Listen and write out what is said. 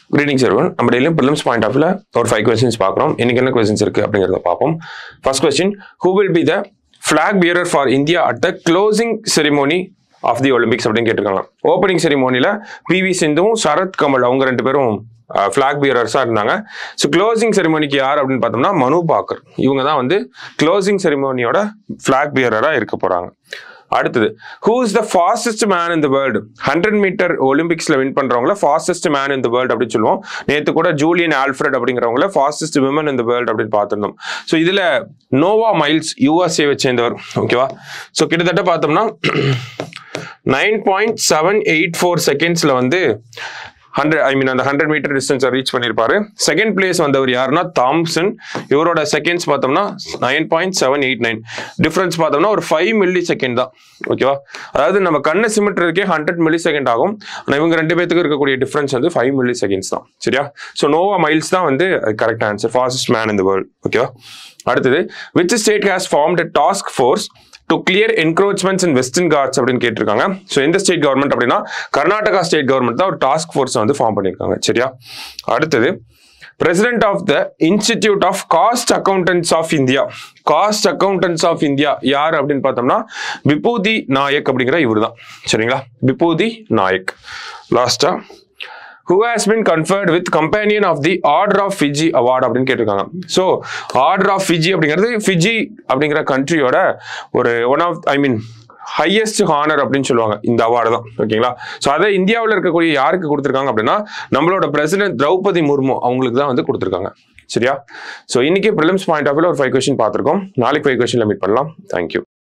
greetings இருக்கும் நம்ம டெய்லியும் ப்ரிலிம்ஸ் பாயிண்ட் ஆஃப்ல ஒரு ஃபைவ் கொஸ்டின்ஸ் பார்க்குறோம் இன்னைக்கு என்ன கொஸ்டின்ஸ் இருக்கு அப்படிங்கிறத பார்ப்போம் first question who will be the flag bearer for India at the closing ceremony of the Olympics அப்படின்னு கேட்டிருக்காங்க ஓப்பனிங் செரிமோனியில் பிவி சிந்துவும் சரத் கமல் அவங்க ரெண்டு பேரும் ஃபிளாக் பியரர்ஸாக இருந்தாங்க ஸோ க்ளோசிங் செரிமோனிக்கு யார் அப்படின்னு பார்த்தோம்னா மனு பாக்கர் இவங்க தான் வந்து க்ளோசிங் செரிமோனியோட ஃபிளாக் பியரராக இருக்க போகிறாங்க அடுத்தது who is the fastest man in the world hundred meter ஒலிம்பிக்ஸ்ல வின் பண்றவங்கள fastest man in the world அப்படின்னு சொல்லுவோம் நேத்து கூட ஜூலியன் ஆல்ஃபிரட் அப்படிங்கிறவங்கள fastest women in the world அப்படின்னு பார்த்துருந்தோம் ஸோ இதுல நோவா மைல்ஸ் யூஎஸ்ஏ சேர்ந்தவர் ஓகேவா ஸோ கிட்டத்தட்ட பார்த்தோம்னா nine point seven eight four செகண்ட்ஸ்ல வந்து ஹண்ட்ரட் ஐ மீன் அந்த ஹண்ட்ரட் மீட்டர் டிஸ்டன்ஸை ரீச் பண்ணியிருப்பாரு செகண்ட் பிளேஸ் வந்தவர் யாருன்னா தாம்சன் இவரோட செகண்ட்ஸ் பார்த்தோம்னா nine point seven eight nine difference பார்த்தோம்னா ஒரு ஃபைவ் மில்லி செகண்ட் தான் ஓகேவா அதாவது நம்ம கண்ணை சிமிட்டுறதுக்கே ஹண்ட்ரட் மில்லி செகண்ட் ஆகும் ஆனால் இவங்க ரெண்டு பேத்துக்கு இருக்கக்கூடிய டிஃப்ரென்ஸ் வந்து ஃபைவ் மில்லி செகண்ட்ஸ் தான் சரியா ஸோ நோவா மைல்ஸ் தான் வந்து correct answer fastest man in the world ஓகேவா அடுத்தது which state has formed task force to clear encroachments in western Ghats அப்படின்னு கேட்டிருக்காங்க ஸோ எந்த ஸ்டேட் கவர்மெண்ட் அப்படின்னா கர்நாடகா ஸ்டேட் கவர்மெண்ட் தான் ஒரு டாஸ்க் ஃபோர்ஸ் வந்து ஃபார்ம் பண்ணியிருக்காங்க சரியா அடுத்தது president of the institute of cost accountants of India cost accountants of India யார் அப்படின்னு பார்த்தோம்னா விபூதி நாயக் அப்படிங்கிற இவர் தான் சரிங்களா விபூதி நாயக் லாஸ்டா who has been conferred with companion of the order of Fiji award அப்படின்னு கேட்டிருக்காங்க ஸோ ஆர்டர் ஆஃப் ஃபிஜி அப்படிங்கிறது ஃபிஜி அப்படிங்கிற கண்ட்ரியோட ஒரு one of I mean highest honour அப்படின்னு சொல்லுவாங்க இந்த அவார்டு தான் ஓகேங்களா ஸோ அதை இந்தியாவில் இருக்கக்கூடிய யாருக்கு கொடுத்துருக்காங்க அப்படின்னா நம்மளோட பிரசிடென்ட் திரௌபதி முர்மு அவங்களுக்கு தான் வந்து கொடுத்துருக்காங்க சரியா ஸோ இன்னைக்கு ப்ரிலிம்ஸ் பாயிண்ட் ஆஃப் ஒரு ஃபைவ் கொஸ்டின் பார்த்துருக்கோம் நாளைக்கு ஃபைவ் கொஸ்டின்ல மீட் பண்ணலாம் தேங்க்யூ